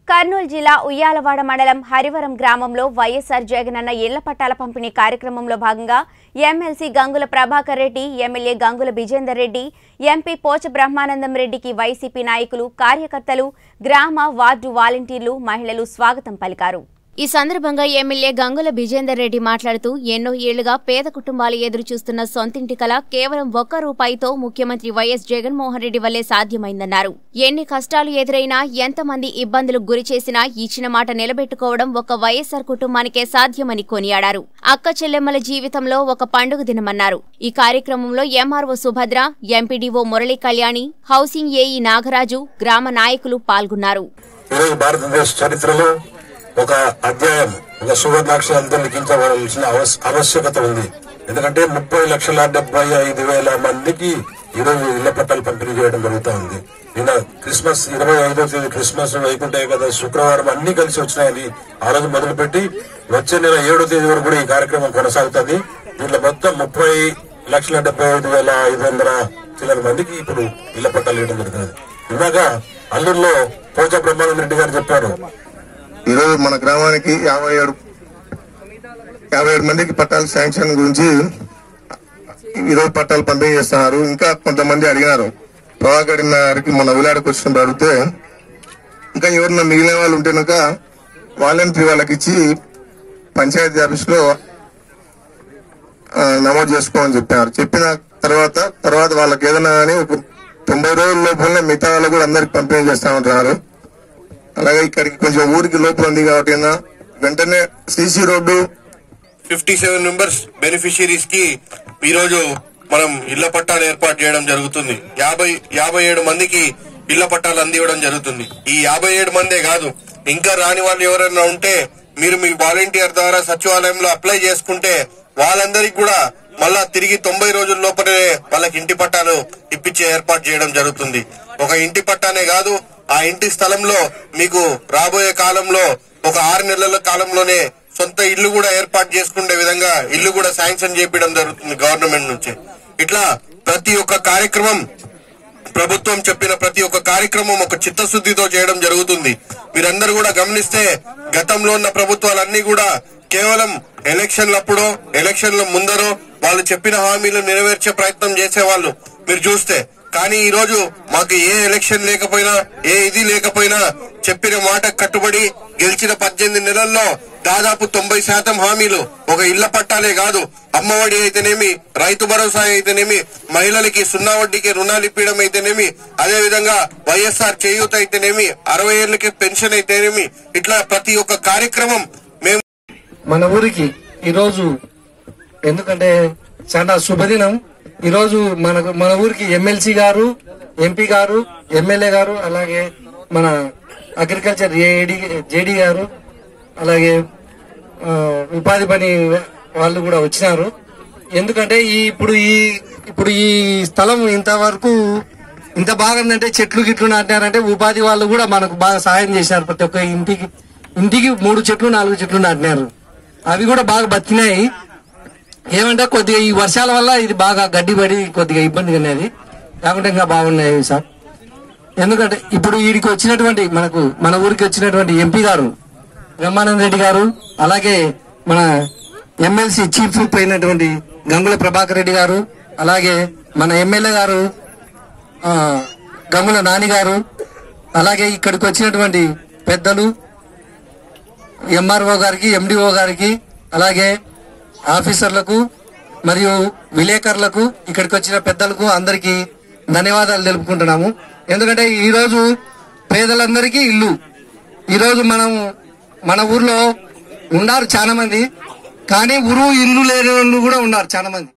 కర్నూలు జిల్లా ఉయ్యాలవాడ మండలం హరివరం గ్రామంలో వైఎస్ఆర్ జగనన్న ఇళ్ల పట్టాల పంపిణీ కార్యక్రమంలో భాగంగా MLC Gangula Prabhakar Reddy MLA Gangula Vijender Reddy MP Pocha Brahmanandam రెడ్డికి వైసీపీ నాయకులు కార్యకర్తలు గ్రామ వార్డు వాలంటీర్లు మహిళలు స్వాగతం పలికారు ఈ సందర్భంగా ఎమ్మెల్యే గంగుల విజేందర్ రెడ్డి మాట్లాడుతూ ఎన్నో ఏళ్లుగా పేద కుటుంబాలు ఎదురు చూస్తున్న సొంతింటి కల కేవలం ఒక్క రూపాయితో ముఖ్యమంత్రి వైఎస్ జగన్మోహన్ రెడ్డి వల్లే సాధ్యమైందన్నారు ఎన్ని కష్టాలు ఎదురైనా ఎంతమంది ఇబ్బందులకు గురి చేసినా ఇచ్చిన మాట నిలబెట్టుకోవడం ఒక వైఎస్ఆర్ కుటుంబానికే సాధ్యమని కొనియాడారు అక్క చెల్లెమ్మల జీవితంలో ఒక పండుగ దినమన్నారు ఈ కార్యక్రమంలో MRO Subhadra MPDO Murali Kalyani housing AE Nagaraju గ్రామ నాయకులు పాల్గొన్నారు ఈరోజు భారతదేశ చరిత్రలో ఒక అధ్యాయం ఒక సువర్ణాక్షరాలతో లిఖించవలసిన అవస్- ఆవశ్యకత ఉంది ఎందుకంటే ముప్పై లక్షల డెబ్బై ఐదు వేల మందికి ఈరోజు ఇళ్ల పట్టాలు పంపిణీ చేయడం జరుగుతూ ఉంది నిన్న క్రిస్మస్ ఇరవై ఐదో తేదీ క్రిస్మస్ వైకుంఠ కదా శుక్రవారం అన్ని కలిసి వచ్చినాయని ఆ రోజు మొదలుపెట్టి వచ్చే నెల ఏడో తేదీ వరకు కూడా ఈ కార్యక్రమం కొనసాగుతుంది దీంట్లో మొత్తం ముప్పై లక్షల డెబ్బై ఐదు వేల ఐదు వందల చిల్లర మందికి ఇప్పుడు ఇళ్ల పట్టాలు ఇవ్వడం జరుగుతుంది ఇందాక అల్లూరులో పోచ బ్రహ్మానంద రెడ్డి గారు చెప్పారు ఈరోజు మన గ్రామానికి యాభై ఏడు యాభై ఏడు మందికి పట్టాల శాంక్షన్ గురించి ఈరోజు పట్టాలు పంపిణీ చేస్తున్నారు ఇంకా కొంతమంది అడిగినారు ప్రభాకర్ గారికి మన విలాడకు వచ్చినప్పుడు అడిగితే ఇంకా ఎవరన్నా మిగిలిన వాళ్ళు ఉంటే కనుక వాలంటరీ వాళ్ళకి ఇచ్చి పంచాయతీ ఆఫీస్లో ఆ, నమోదు చేసుకోమని చెప్పారు చెప్పిన తర్వాత తర్వాత వాళ్ళకి ఏదైనా కానీ ఒక తొంభై రోజుల లోపలనే మిగతా వాళ్ళు కూడా అందరికి పంపిణీ చేస్తామంటున్నారు అలాగే ఇక్కడికి కొంచెం ఊరికి లోపల ఉంది కాబట్టి ఏదైనా వెంటనే CC road fifty seven members beneficiaries కి ఈ రోజు మనం ఇళ్ల పట్టాలు ఏర్పాటు చేయడం జరుగుతుంది యాభై యాభై ఏడు మందికి ఇళ్ల పట్టాలు అందివ్వడం జరుగుతుంది ఈ యాభై ఏడు మందే కాదు ఇంకా రాని వాళ్ళు ఎవరైనా ఉంటే మీరు మీ వాలంటీర్ ద్వారా సచివాలయంలో అప్లై చేసుకుంటే వాళ్ళందరికీ కూడా మళ్ళా తిరిగి తొంభై రోజుల లోపలే వాళ్ళకి ఇంటి పట్టాలు ఇప్పించే ఏర్పాటు చేయడం జరుగుతుంది ఒక ఇంటి పట్టానే కాదు ఆ ఇంటి స్థలంలో మీకు రాబోయే కాలంలో ఒక ఆరు నెలల కాలంలోనే సొంత ఇల్లు కూడా ఏర్పాటు చేసుకునే విధంగా ఇల్లు కూడా శాంక్షన్ చేపించడం జరుగుతుంది గవర్నమెంట్ నుంచి ఇట్లా ప్రతి ఒక్క కార్యక్రమం ప్రభుత్వం చెప్పిన ప్రతి ఒక్క కార్యక్రమం ఒక చిత్తశుద్ధితో చేయడం జరుగుతుంది మీరందరూ కూడా గమనిస్తే గతంలో ఉన్న ప్రభుత్వాలన్నీ కూడా కేవలం ఎలక్షన్లప్పుడో ఎలక్షన్ల ముందరో వాళ్ళు చెప్పిన హామీలు నెరవేర్చే ప్రయత్నం చేసేవాళ్ళు మీరు చూస్తే కానీ ఈ రోజు మాకు ఏ ఎలక్షన్ లేకపోయినా ఏ ఇది లేకపోయినా చెప్పిన మాట కట్టుబడి గెలిచిన పద్దెనిమిది నెలల్లో దాదాపు తొంభై శాతం హామీలు ఒక ఇళ్ల పట్టాలే కాదు అమ్మఒడి అయితేనేమి రైతు భరోసా అయితేనేమి మహిళలకి సున్నా వడ్డీకి రుణాలు ఇప్పించడం అయితేనేమి అదే విధంగా వైఎస్ఆర్ చేయూత అయితేనేమి అరవై ఏళ్ళకి పెన్షన్ అయితేనేమి ఇట్లా ప్రతి ఒక్క కార్యక్రమం మేము మన ఊరికి ఈరోజు ఎందుకంటే చాలా శుభదినం ఈరోజు మనకు మన ఊరికి ఎమ్మెల్సీ గారు ఎంపీ గారు ఎమ్మెల్యే గారు అలాగే మన అగ్రికల్చర్ ఏడి జేడి గారు అలాగే ఆ, ఉపాధి పని వాళ్ళు కూడా వచ్చినారు ఎందుకంటే ఈ ఇప్పుడు ఈ ఇప్పుడు ఈ స్థలం ఇంతవరకు ఇంత బాగుందంటే చెట్లు గిట్లు నాటినారంటే ఉపాధి వాళ్ళు కూడా మనకు బాగా సహాయం చేశారు ప్రతి ఒక్క ఇంటికి ఇంటికి మూడు చెట్లు నాలుగు చెట్లు నాటినారు అవి కూడా బాగా బతికినాయి ఏమంటే కొద్దిగా ఈ వర్షాల వల్ల ఇది బాగా గడ్డి పడి కొద్దిగా ఇబ్బందిగా ఉన్నది కాకుండా ఇంకా బాగున్నాయి సార్ ఎందుకంటే ఇప్పుడు వీడికి వచ్చినటువంటి మనకు మన ఊరికి వచ్చినటువంటి ఎంపీ గారు బ్రహ్మానంద రెడ్డి గారు అలాగే మన ఎమ్మెల్సీ చీఫ్ విప్ అయినటువంటి గంగుల ప్రభాకర్ రెడ్డి గారు అలాగే మన ఎమ్మెల్యే గారు ఆ, గంగుల నాని గారు అలాగే ఇక్కడికి వచ్చినటువంటి పెద్దలు ఎంఆర్ఓ గారికి ఎండిఓ గారికి అలాగే ఆఫీసర్లకు మరియు విలేకరులకు ఇక్కడికి వచ్చిన పెద్దలకు అందరికీ ధన్యవాదాలు తెలుపుకుంటున్నాము ఎందుకంటే ఈరోజు పేదలందరికీ ఇల్లు ఈరోజు మనం మన ఊర్లో ఉన్నారు చాలా మంది కానీ ఊరు ఇల్లు లేని వాళ్ళు కూడా ఉన్నారు చాలా మంది